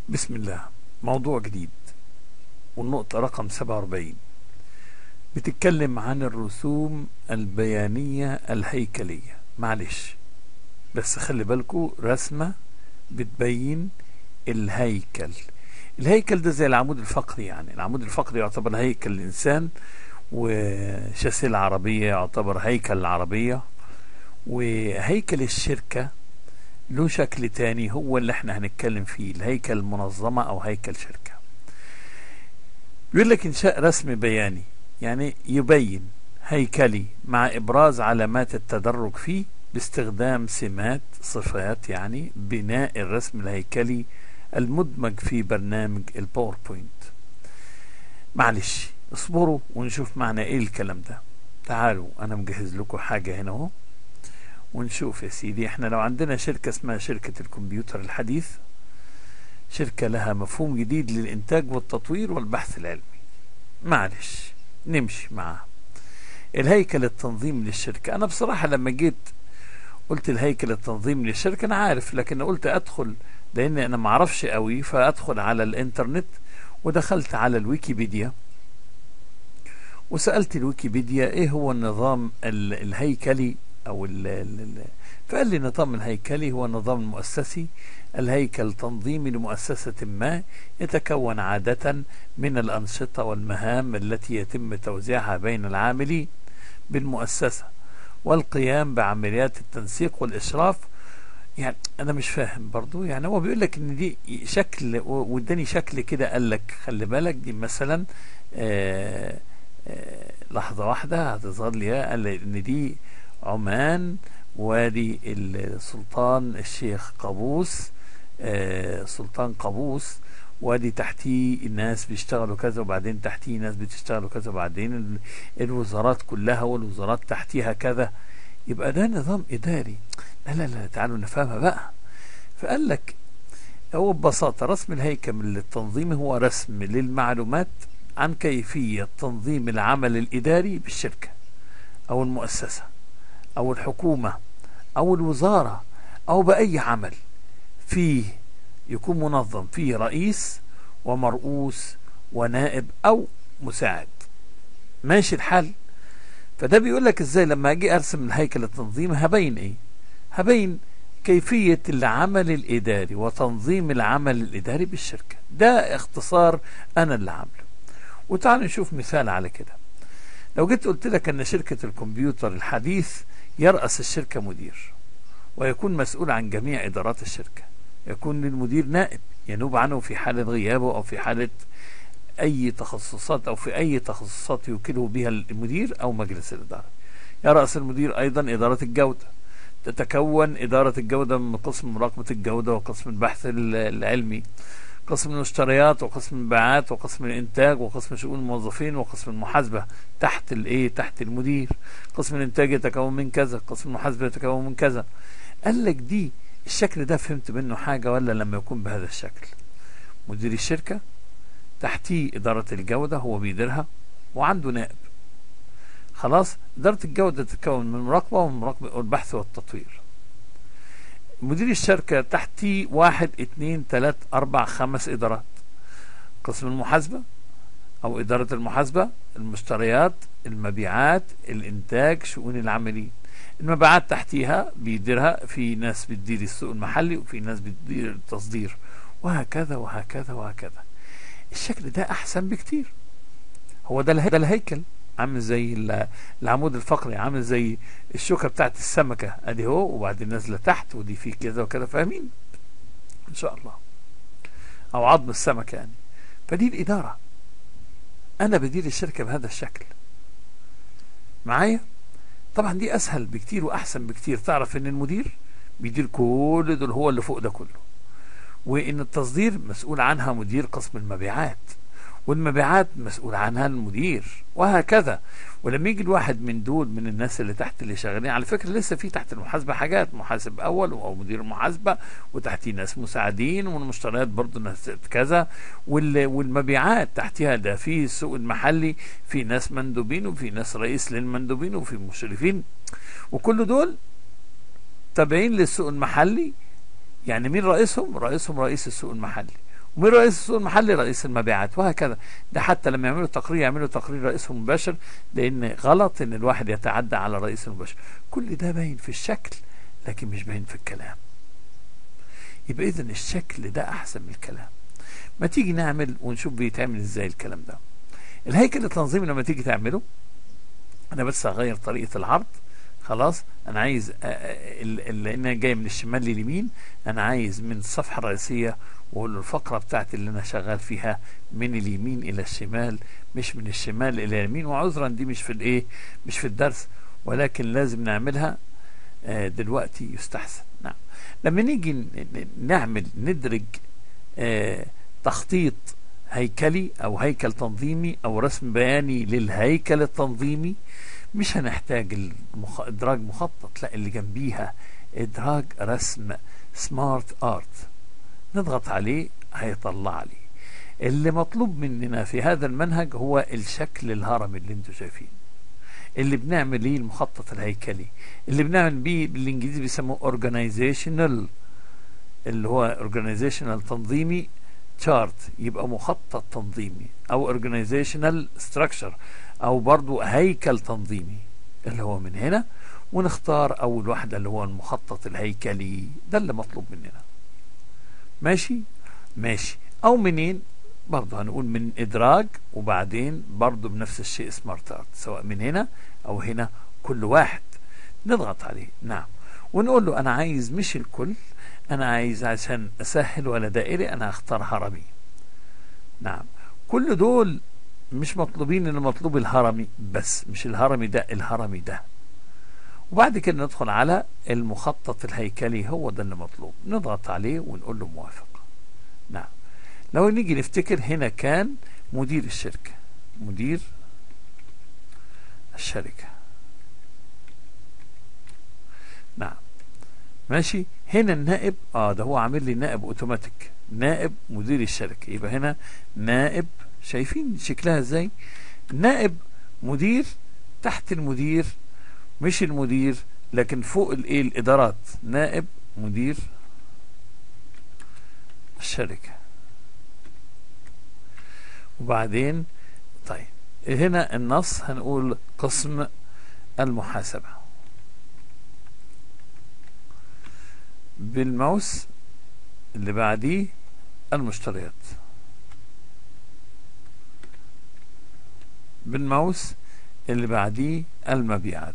بسم الله موضوع جديد والنقطة رقم 47 بتتكلم عن الرسوم البيانية الهيكلية معلش بس خلي بالكو رسمة بتبين الهيكل الهيكل ده زي العمود الفقري يعني العمود الفقري يعتبر هيكل الإنسان وشاسيه العربية يعتبر هيكل العربية وهيكل الشركة له شكل تاني هو اللي احنا هنتكلم فيه الهيكل المنظمة او هيكل شركة بيقول لك انشاء رسم بياني يعني يبين هيكلي مع ابراز علامات التدرج فيه باستخدام سمات صفات يعني بناء الرسم الهيكلي المدمج في برنامج الباوربوينت معلش اصبروا ونشوف معنى ايه الكلام ده تعالوا انا مجهز لكم حاجة هنا اهو ونشوف يا سيدي احنا لو عندنا شركة اسمها شركة الكمبيوتر الحديث شركة لها مفهوم جديد للإنتاج والتطوير والبحث العلمي معلش نمشي معاه الهيكل التنظيمي للشركة أنا بصراحة لما جيت قلت الهيكل التنظيمي للشركة أنا عارف لكن قلت أدخل لأن أنا معرفش قوي فأدخل على الإنترنت ودخلت على الويكيبيديا وسألت الويكيبيديا إيه هو النظام الهيكلي أو ال ال فقال لي النظام الهيكلي هو النظام المؤسسي الهيكل تنظيمي لمؤسسة ما يتكون عادة من الأنشطة والمهام التي يتم توزيعها بين العاملين بالمؤسسة والقيام بعمليات التنسيق والإشراف يعني أنا مش فاهم برضو يعني هو بيقول لك إن دي شكل واداني شكل كده قال لك خلي بالك دي مثلا آآ آآ لحظة واحدة هتظهر لي قال لي إن دي عمان وادي السلطان الشيخ قابوس آه سلطان قابوس وادي تحتيه الناس بيشتغلوا كذا وبعدين تحتيه ناس بتشتغلوا كذا وبعدين الوزارات كلها والوزارات تحتيها كذا يبقى ده نظام إداري لا لا لا تعالوا نفهمها بقى فقال لك هو ببساطة رسم الهيكل التنظيمي هو رسم للمعلومات عن كيفية تنظيم العمل الإداري بالشركة أو المؤسسة أو الحكومة أو الوزارة أو بأي عمل فيه يكون منظم فيه رئيس ومرؤوس ونائب أو مساعد ماشي الحال فده بيقول لك ازاي لما اجي ارسم الهيكل التنظيمي هبين ايه هبين كيفية العمل الإداري وتنظيم العمل الإداري بالشركة ده اختصار أنا اللي عامله وتعالوا نشوف مثال على كده لو جيت قلت لك أن شركة الكمبيوتر الحديث يرأس الشركة مدير ويكون مسؤول عن جميع إدارات الشركة يكون للمدير نائب ينوب عنه في حالة غيابه أو في حالة أي تخصصات أو في أي تخصصات يوكله بها المدير أو مجلس الإدارة يرأس المدير أيضا إدارة الجودة تتكون إدارة الجودة من قسم مراقبة الجودة وقسم البحث العلمي قسم المشتريات وقسم المبيعات وقسم الانتاج وقسم شؤون الموظفين وقسم المحاسبه تحت الايه تحت المدير قسم الانتاج يتكون من كذا قسم المحاسبه يتكون من كذا قال لك دي الشكل ده فهمت منه حاجه ولا لما يكون بهذا الشكل مدير الشركه تحتيه اداره الجوده هو بيديرها وعنده نائب خلاص اداره الجوده تتكون من مراقبه ومراقبه والبحث والتطوير مدير الشركة تحتي واحد اتنين تلات أربع خمس إدارات قسم المحاسبة أو إدارة المحاسبة المشتريات المبيعات الإنتاج شؤون العاملين المبيعات تحتيها بيديرها في ناس بتدير السوق المحلي وفي ناس بتدير التصدير وهكذا وهكذا وهكذا الشكل ده أحسن بكتير هو ده الهيكل عامل زي العمود الفقري عامل زي الشوكه بتاعت السمكه ادي هو وبعدين نازله تحت ودي في كذا وكذا فاهمين ان شاء الله او عظم السمكه يعني فدي الاداره انا بدير الشركه بهذا الشكل معايا طبعا دي اسهل بكتير واحسن بكتير تعرف ان المدير بيدير كل دول هو اللي فوق ده كله وان التصدير مسؤول عنها مدير قسم المبيعات والمبيعات مسؤول عنها المدير وهكذا ولما يجي الواحد من دول من الناس اللي تحت اللي شغالين على فكره لسه في تحت المحاسبه حاجات محاسب اول او مدير محاسبه وتحتيه ناس مساعدين والمشتريات برضه ناس كذا والمبيعات تحتها ده في السوق المحلي في ناس مندوبين وفي ناس رئيس للمندوبين وفي مشرفين وكل دول تابعين للسوق المحلي يعني مين رئيسهم؟ رئيسهم رئيس السوق المحلي ومن رئيس السوق المحلي رئيس المبيعات وهكذا ده حتى لما يعملوا تقرير يعملوا تقرير رئيسهم المباشر لان غلط ان الواحد يتعدى على الرئيس المباشر كل ده باين في الشكل لكن مش باين في الكلام يبقى اذا الشكل ده احسن من الكلام ما تيجي نعمل ونشوف بيتعمل ازاي الكلام ده الهيكل التنظيمي لما تيجي تعمله انا بس هغير طريقه العرض خلاص انا عايز لان جاي من الشمال لليمين انا عايز من الصفحه الرئيسيه واقول له الفقره بتاعتي اللي انا شغال فيها من اليمين الى الشمال مش من الشمال الى اليمين وعذرا دي مش في الايه مش في الدرس ولكن لازم نعملها دلوقتي يستحسن نعم لما نيجي نعمل ندرج تخطيط هيكلي او هيكل تنظيمي او رسم بياني للهيكل التنظيمي مش هنحتاج المخ... ادراج مخطط لا اللي جنبيها ادراج رسم سمارت ارت نضغط عليه هيطلع لي اللي مطلوب مننا في هذا المنهج هو الشكل الهرمي اللي انتم شايفينه اللي بنعمل ايه المخطط الهيكلي اللي بنعمل بيه بالانجليزي بيسموه اورجانيزيشنال اللي هو اورجانيزيشنال تنظيمي تشارت يبقى مخطط تنظيمي او اورجانيزيشنال ستراكشر او برضو هيكل تنظيمي اللي هو من هنا ونختار اول واحده اللي هو المخطط الهيكلي ده اللي مطلوب مننا ماشي ماشي او منين برضه هنقول من ادراج وبعدين برضه بنفس الشيء سمارت ارت سواء من هنا او هنا كل واحد نضغط عليه نعم ونقول له انا عايز مش الكل انا عايز عشان اسهل ولا دائري انا هختار هرمي نعم كل دول مش مطلوبين ان مطلوب الهرمي بس مش الهرمي ده الهرمي ده وبعد كده ندخل على المخطط الهيكلي هو ده اللي مطلوب نضغط عليه ونقول له موافق نعم لو نيجي نفتكر هنا كان مدير الشركة مدير الشركة نعم ماشي هنا النائب اه ده هو عامل لي نائب اوتوماتيك نائب مدير الشركة يبقى هنا نائب شايفين شكلها ازاي نائب مدير تحت المدير مش المدير لكن فوق الايه الادارات نائب مدير الشركة وبعدين طيب هنا النص هنقول قسم المحاسبة بالماوس اللي بعديه المشتريات بالماوس اللي بعديه المبيعات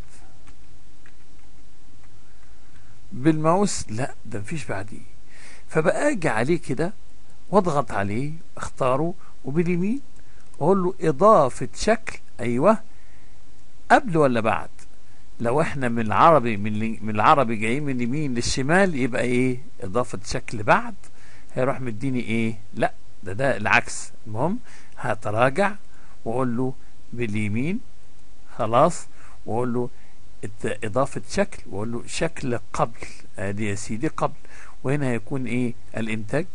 بالماوس لا ده مفيش بعديه فبقى اجي عليه كده واضغط عليه اختاره وباليمين اقول له اضافة شكل ايوه قبل ولا بعد لو احنا من العربي من من العربي جايين من اليمين للشمال يبقى ايه اضافة شكل بعد هيروح مديني ايه لا ده ده العكس المهم هتراجع واقول له باليمين خلاص واقول له اضافة شكل واقول له شكل قبل ادي يا سيدي قبل وهنا هيكون ايه الانتاج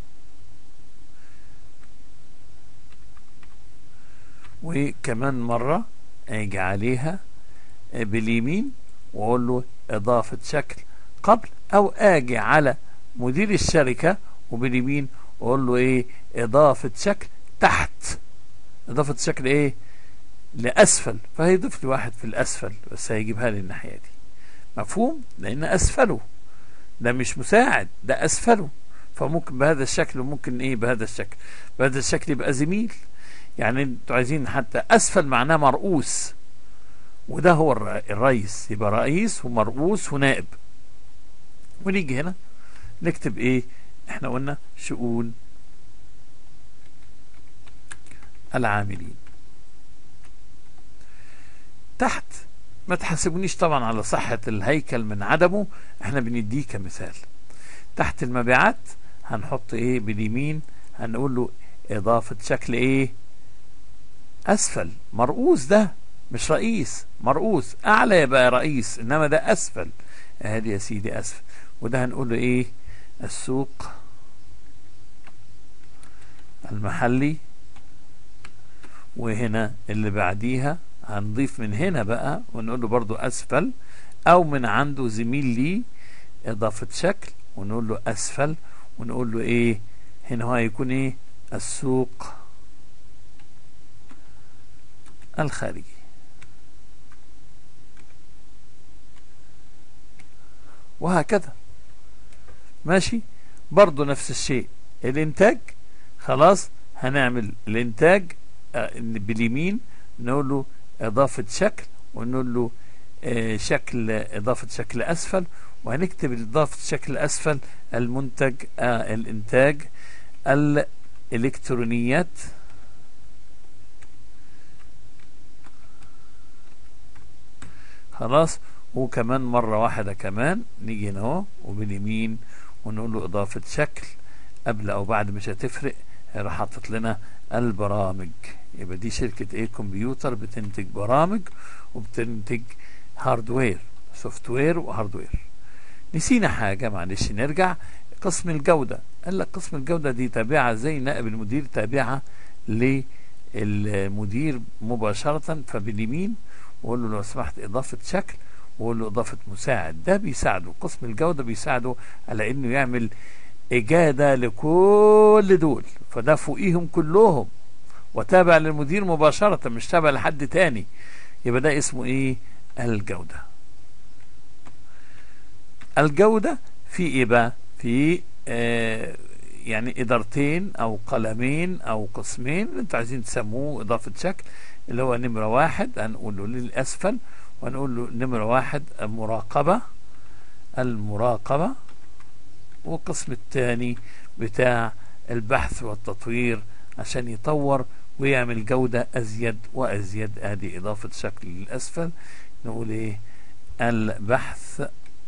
وكمان مرة اجي عليها باليمين واقول له اضافة شكل قبل او اجي على مدير الشركة وباليمين واقول له ايه اضافة شكل تحت اضافة شكل ايه لاسفل فهيضيف لي واحد في الاسفل بس هيجيبها لي الناحية دي مفهوم لان اسفله ده مش مساعد ده اسفله فممكن بهذا الشكل وممكن ايه بهذا الشكل بهذا الشكل يبقى زميل يعني انتوا عايزين حتى اسفل معناه مرؤوس وده هو الرئيس يبقى رئيس ومرؤوس ونائب ونيجي هنا نكتب ايه احنا قلنا شؤون العاملين تحت ما تحاسبونيش طبعا على صحة الهيكل من عدمه احنا بنديه كمثال تحت المبيعات هنحط ايه باليمين هنقول له اضافة شكل ايه اسفل مرؤوس ده مش رئيس مرؤوس اعلى يبقى رئيس انما ده اسفل ادي يا سيدي اسفل وده هنقول له ايه السوق المحلي وهنا اللي بعديها هنضيف من هنا بقى ونقول له برضو اسفل او من عنده زميل ليه اضافة شكل ونقول له اسفل ونقول له ايه هنا هو هيكون ايه السوق الخارجي وهكذا ماشي برضو نفس الشيء الانتاج خلاص هنعمل الانتاج آه، باليمين نقول له اضافة شكل ونقول له آه، شكل اضافة شكل اسفل وهنكتب اضافة شكل اسفل المنتج آه الانتاج الالكترونيات خلاص وكمان مرة واحدة كمان نيجي هنا اهو وباليمين ونقول له إضافة شكل قبل أو بعد مش هتفرق راح حاطط لنا البرامج يبقى دي شركة ايه كمبيوتر بتنتج برامج وبتنتج هاردوير سوفت وير وهاردوير نسينا حاجة معلش نرجع قسم الجودة قال لك قسم الجودة دي تابعة زي نائب المدير تابعة للمدير مباشرة فباليمين وقول له لو سمحت إضافة شكل وقول له إضافة مساعد ده بيساعده قسم الجودة بيساعده على إنه يعمل إجادة لكل دول فده فوقيهم كلهم وتابع للمدير مباشرة مش تابع لحد تاني يبقى ده اسمه إيه الجودة الجودة في إيه بقى في آه يعني إدارتين أو قلمين أو قسمين اللي أنتوا عايزين تسموه إضافة شكل اللي هو نمرة واحد هنقول له للأسفل وهنقول له نمرة واحد المراقبة المراقبة والقسم الثاني بتاع البحث والتطوير عشان يطور ويعمل جودة أزيد وأزيد ادي إضافة شكل للأسفل نقول إيه البحث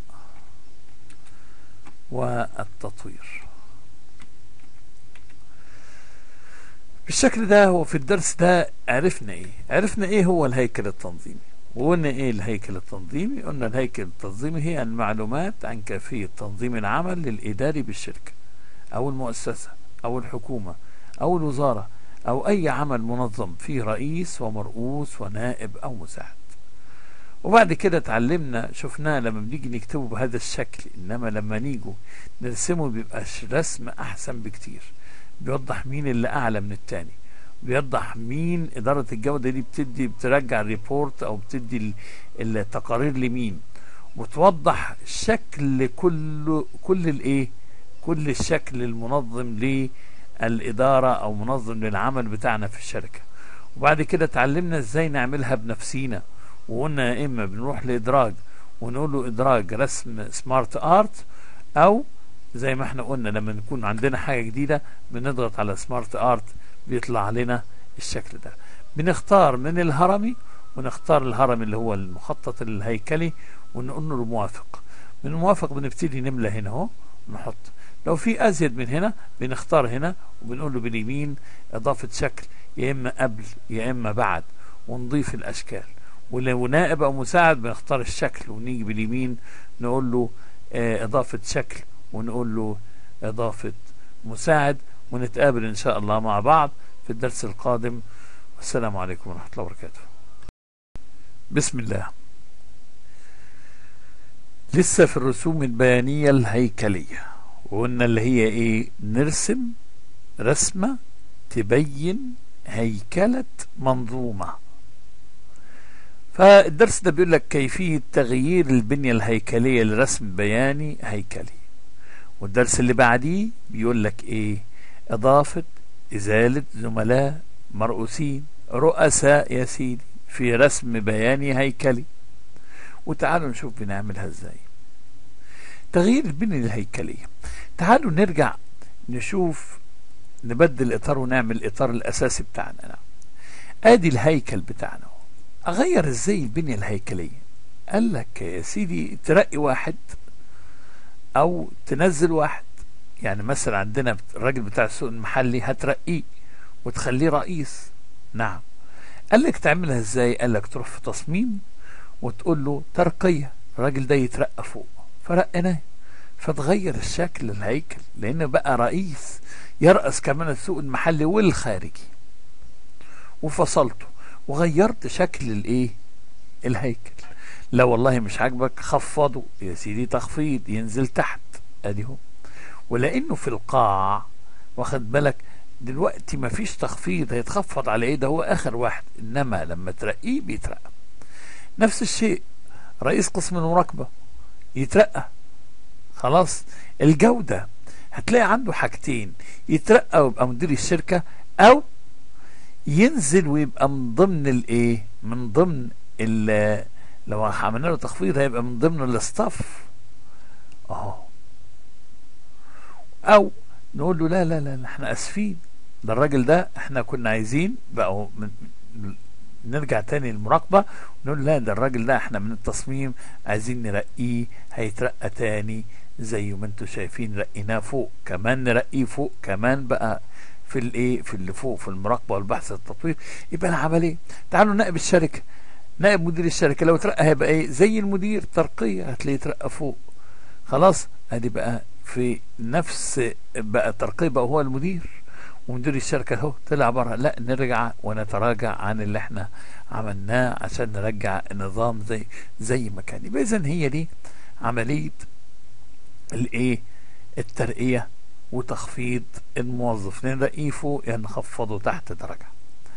والتطوير بالشكل ده هو في الدرس ده عرفنا ايه عرفنا ايه هو الهيكل التنظيمي وقلنا ايه الهيكل التنظيمي قلنا الهيكل التنظيمي هي المعلومات عن كيفية تنظيم العمل للإداري بالشركة أو المؤسسة أو الحكومة أو الوزارة أو أي عمل منظم فيه رئيس ومرؤوس ونائب أو مساعد وبعد كده اتعلمنا شفناه لما بنيجي نكتبه بهذا الشكل إنما لما نيجوا نرسمه بيبقى رسم أحسن بكتير بيوضح مين اللي أعلى من التاني بيوضح مين إدارة الجودة دي بتدي بترجع ريبورت أو بتدي التقارير لمين وتوضح شكل كل كل الإيه كل الشكل المنظم للإدارة أو منظم للعمل بتاعنا في الشركة وبعد كده اتعلمنا ازاي نعملها بنفسينا وقلنا يا اما بنروح لادراج ونقول له ادراج رسم سمارت ارت او زي ما احنا قلنا لما نكون عندنا حاجة جديدة بنضغط على سمارت ارت بيطلع لنا الشكل ده بنختار من الهرمي ونختار الهرمي اللي هو المخطط الهيكلي ونقول له موافق من الموافق بنبتدي نملى هنا اهو نحط لو في ازيد من هنا بنختار هنا وبنقول له باليمين اضافة شكل يا اما قبل يا اما بعد ونضيف الاشكال ولو نائب او مساعد بنختار الشكل ونيجي باليمين نقول له اه اضافة شكل ونقول له اضافة مساعد ونتقابل ان شاء الله مع بعض في الدرس القادم والسلام عليكم ورحمة الله وبركاته بسم الله لسه في الرسوم البيانية الهيكلية وقلنا اللي هي ايه نرسم رسمة تبين هيكلة منظومة فالدرس ده بيقول لك كيفية تغيير البنية الهيكلية لرسم بياني هيكلي والدرس اللي بعديه بيقول لك ايه اضافة ازالة زملاء مرؤوسين رؤساء يا سيدي في رسم بياني هيكلي وتعالوا نشوف بنعملها ازاي تغيير البنية الهيكلية تعالوا نرجع نشوف نبدل الاطار ونعمل الاطار الاساسي بتاعنا ادي الهيكل بتاعنا اغير ازاي البنية الهيكلية قال لك يا سيدي ترقي واحد او تنزل واحد يعني مثلا عندنا الراجل بتاع السوق المحلي هترقيه وتخليه رئيس نعم قال لك تعملها ازاي قال لك تروح في تصميم وتقول له ترقية الراجل ده يترقى فوق فرقناه فتغير الشكل الهيكل لان بقى رئيس يرأس كمان السوق المحلي والخارجي وفصلته وغيرت شكل الايه الهيكل لا والله مش عاجبك خفضه يا سيدي تخفيض ينزل تحت ادي هو ولانه في القاع واخد بالك دلوقتي مفيش تخفيض هيتخفض على ايه ده هو اخر واحد انما لما ترقيه بيترقى نفس الشيء رئيس قسم المراقبة يترقى خلاص الجودة هتلاقي عنده حاجتين يترقى ويبقى مدير الشركة او ينزل ويبقى من ضمن الايه من ضمن ال لو عملنا له تخفيض هيبقى من ضمن الاستاف اهو او نقول له لا لا لا لا، احنا اسفين ده الراجل ده احنا كنا عايزين بقى من نرجع تاني للمراقبة ونقول لا ده الراجل ده احنا من التصميم عايزين نرقيه هيترقى تاني زي ما انتم شايفين رقيناه فوق كمان نرقيه فوق كمان بقى في الايه في اللي فوق في المراقبة والبحث والتطوير يبقى العملية تعالوا نائب الشركة نائب مدير الشركة لو اترقى هيبقى ايه زي المدير ترقية هتلاقيه يترقى فوق خلاص ادي بقى في نفس بقى ترقية بقى هو المدير ومدير الشركة اهو طلع بره لا نرجع ونتراجع عن اللي احنا عملناه عشان نرجع النظام زي زي ما كان يبقى اذا هي دي عملية الايه الترقية وتخفيض الموظف نرقيه فوق يعني نخفضه تحت درجة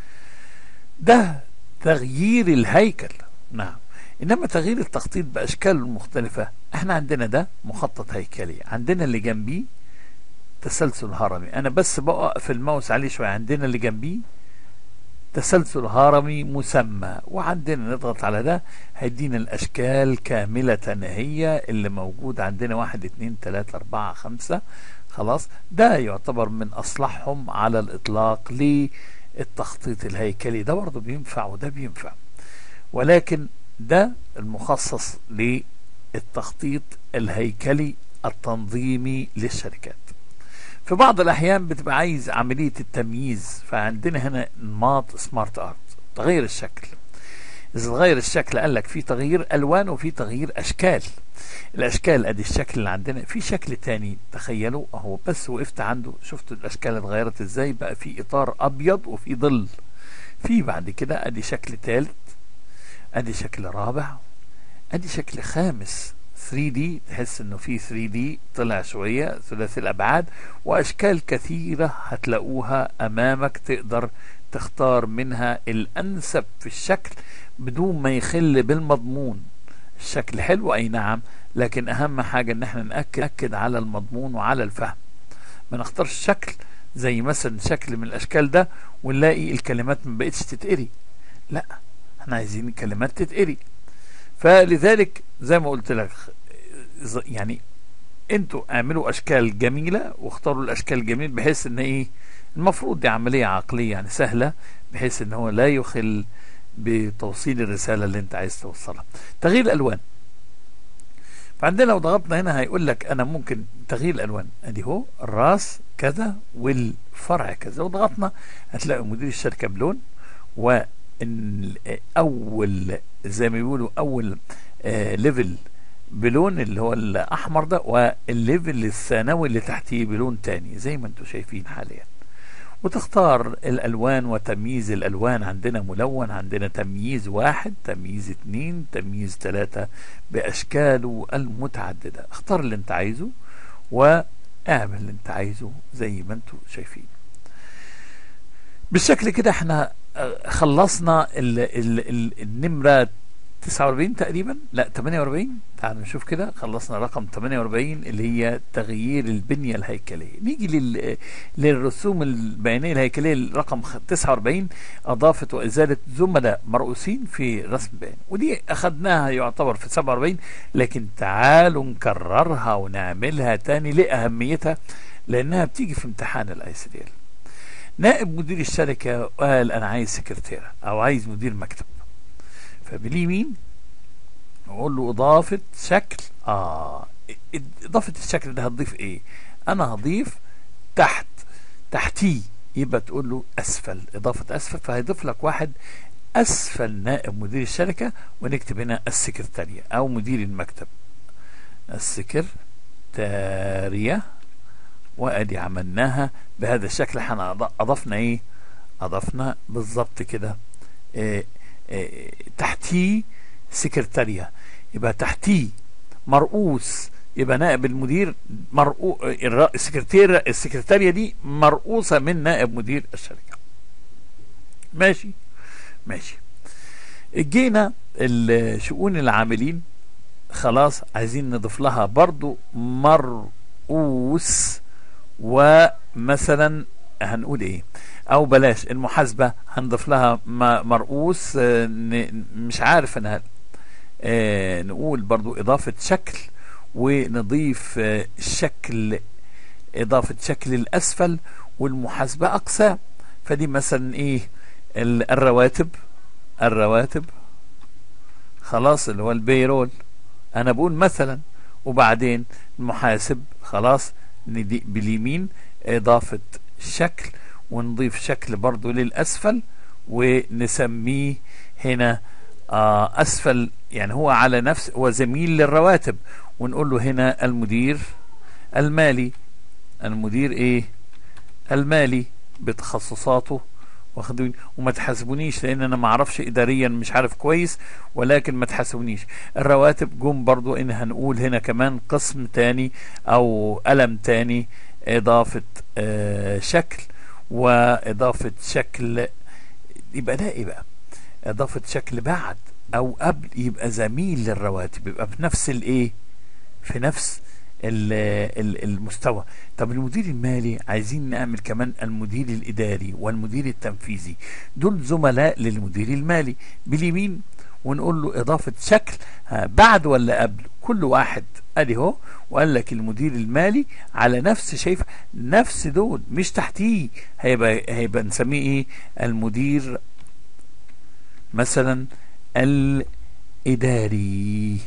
ده تغيير الهيكل نعم انما تغيير التخطيط باشكاله المختلفة احنا عندنا ده مخطط هيكلي عندنا اللي جنبيه تسلسل هرمي انا بس بوقف الماوس عليه شوية عندنا اللي جنبيه تسلسل هرمي مسمى وعندنا نضغط على ده هيدينا الاشكال كاملة هي اللي موجود عندنا واحد اتنين تلاتة اربعة خمسة خلاص ده يعتبر من اصلحهم على الاطلاق للتخطيط الهيكلي ده برضه بينفع وده بينفع ولكن ده المخصص للتخطيط الهيكلي التنظيمي للشركات في بعض الأحيان بتبقى عايز عملية التمييز فعندنا هنا نماط سمارت ارت تغير الشكل إذا تغير الشكل قال لك في تغيير ألوان وفي تغيير أشكال الأشكال أدي الشكل اللي عندنا في شكل تاني تخيلوا أهو بس وقفت عنده شفتوا الأشكال اتغيرت إزاي بقى في إطار أبيض وفي ظل في بعد كده أدي شكل ثالث أدي شكل رابع أدي شكل خامس 3D تحس انه في 3D طلع شوية ثلاثي الابعاد واشكال كثيرة هتلاقوها امامك تقدر تختار منها الانسب في الشكل بدون ما يخل بالمضمون الشكل حلو اي نعم لكن اهم حاجة ان احنا نأكد, نأكد على المضمون وعلى الفهم ما نختارش شكل زي مثلا شكل من الاشكال ده ونلاقي الكلمات ما بقتش تتقري لا احنا عايزين الكلمات تتقري فلذلك زي ما قلت لك يعني انتوا اعملوا اشكال جميلة واختاروا الاشكال الجميلة بحيث ان ايه المفروض دي عملية عقلية يعني سهلة بحيث ان هو لا يخل بتوصيل الرسالة اللي انت عايز توصلها تغيير الالوان فعندنا لو ضغطنا هنا هيقول لك انا ممكن تغيير الالوان ادي هو الراس كذا والفرع كذا لو ضغطنا هتلاقي مدير الشركة بلون و اول زي ما بيقولوا اول آه ليفل بلون اللي هو الاحمر ده والليفل الثانوي اللي تحتيه بلون تاني زي ما انتم شايفين حاليا وتختار الالوان وتمييز الالوان عندنا ملون عندنا تمييز واحد تمييز اتنين تمييز تلاتة باشكاله المتعددة اختار اللي انت عايزه واعمل اللي انت عايزه زي ما انتم شايفين بالشكل كده احنا خلصنا ال ال ال النمرة 49 تقريبا لا 48 تعالوا نشوف كده خلصنا رقم 48 اللي هي تغيير البنية الهيكلية نيجي لل للرسوم البيانية الهيكلية رقم 49 أضافة وإزالة زملاء مرؤوسين في رسم بياني ودي أخذناها يعتبر في 47 لكن تعالوا نكررها ونعملها تاني لأهميتها لأنها بتيجي في امتحان الاي سي دي نائب مدير الشركة قال أنا عايز سكرتيرة أو عايز مدير مكتب فباليمين نقول له إضافة شكل آه إضافة الشكل ده هتضيف إيه؟ أنا هضيف تحت تحتيه يبقى تقول له أسفل إضافة أسفل فهيضيف لك واحد أسفل نائب مدير الشركة ونكتب هنا السكرتارية أو مدير المكتب السكرتارية وادي عملناها بهذا الشكل احنا اضفنا ايه اضفنا بالظبط كده إيه إيه تحتيه سكرتارية يبقى تحتيه مرؤوس يبقى نائب المدير مرؤو الر- السكرتير السكرتارية دي مرؤوسة من نائب مدير الشركة ماشي ماشي جينا ال- شؤون العاملين خلاص عايزين نضيف لها برضو مرؤوس ومثلا هنقول ايه او بلاش المحاسبة هنضيف لها م- مرؤوس آه، ن- مش عارف انا آه، نقول برضو اضافة شكل ونضيف آه، شكل اضافة شكل الاسفل والمحاسبة اقسام فدي مثلا ايه ال- الرواتب الرواتب خلاص اللي هو البيرول انا بقول مثلا وبعدين المحاسب خلاص ندي باليمين اضافة شكل ونضيف شكل برضو للاسفل ونسميه هنا آه اسفل يعني هو على نفس هو زميل للرواتب ونقول له هنا المدير المالي المدير ايه المالي بتخصصاته واخدين وما تحاسبونيش لان انا ما اعرفش اداريا مش عارف كويس ولكن ما تحاسبونيش الرواتب جم برضو ان هنقول هنا كمان قسم تاني او قلم تاني اضافة آه شكل واضافة شكل يبقى ده ايه بقى اضافة شكل بعد او قبل يبقى زميل للرواتب يبقى في نفس الايه في نفس ال- ال- المستوى طب المدير المالي عايزين نعمل كمان المدير الاداري والمدير التنفيذي دول زملاء للمدير المالي باليمين ونقول له اضافه شكل ها، بعد ولا قبل كل واحد ادي اهو وقال لك المدير المالي على نفس شايف نفس دول مش تحتيه هيبقى هيبقى نسميه ايه المدير مثلا الاداري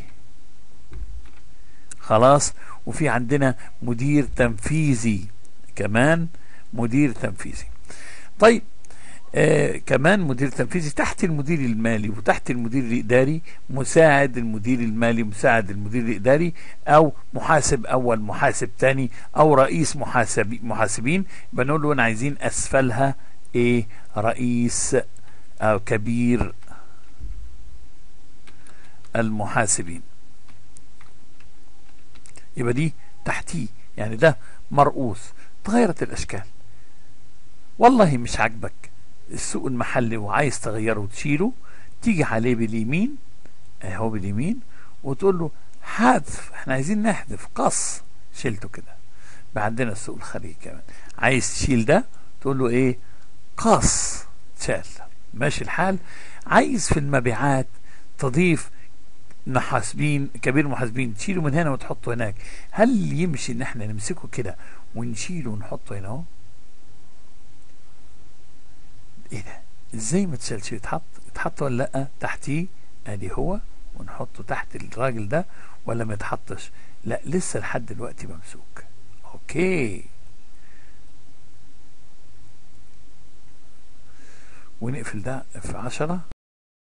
خلاص وفي عندنا مدير تنفيذي كمان مدير تنفيذي طيب آه كمان مدير تنفيذي تحت المدير المالي وتحت المدير الاداري مساعد المدير المالي مساعد المدير الاداري او محاسب اول محاسب تاني او رئيس محاسب محاسبين بنقول له انا عايزين اسفلها ايه رئيس او كبير المحاسبين يبقى دي تحتيه يعني ده مرؤوس تغيرت الاشكال والله مش عاجبك السوق المحلي وعايز تغيره وتشيله تيجي عليه باليمين اهو باليمين وتقول له حذف احنا عايزين نحذف قص شيلته كده بقى عندنا السوق الخارجي كمان عايز تشيل ده تقول له ايه قص شال ماشي الحال عايز في المبيعات تضيف محاسبين كبير محاسبين تشيله من هنا وتحطه هناك هل يمشي ان احنا نمسكه كده ونشيله ونحطه هنا اهو ايه ده ازاي ما تشالش يتحط يتحط ولا لا تحتيه ادي هو ونحطه تحت الراجل ده ولا ما يتحطش لا لسه لحد دلوقتي ممسوك اوكي ونقفل ده في عشرة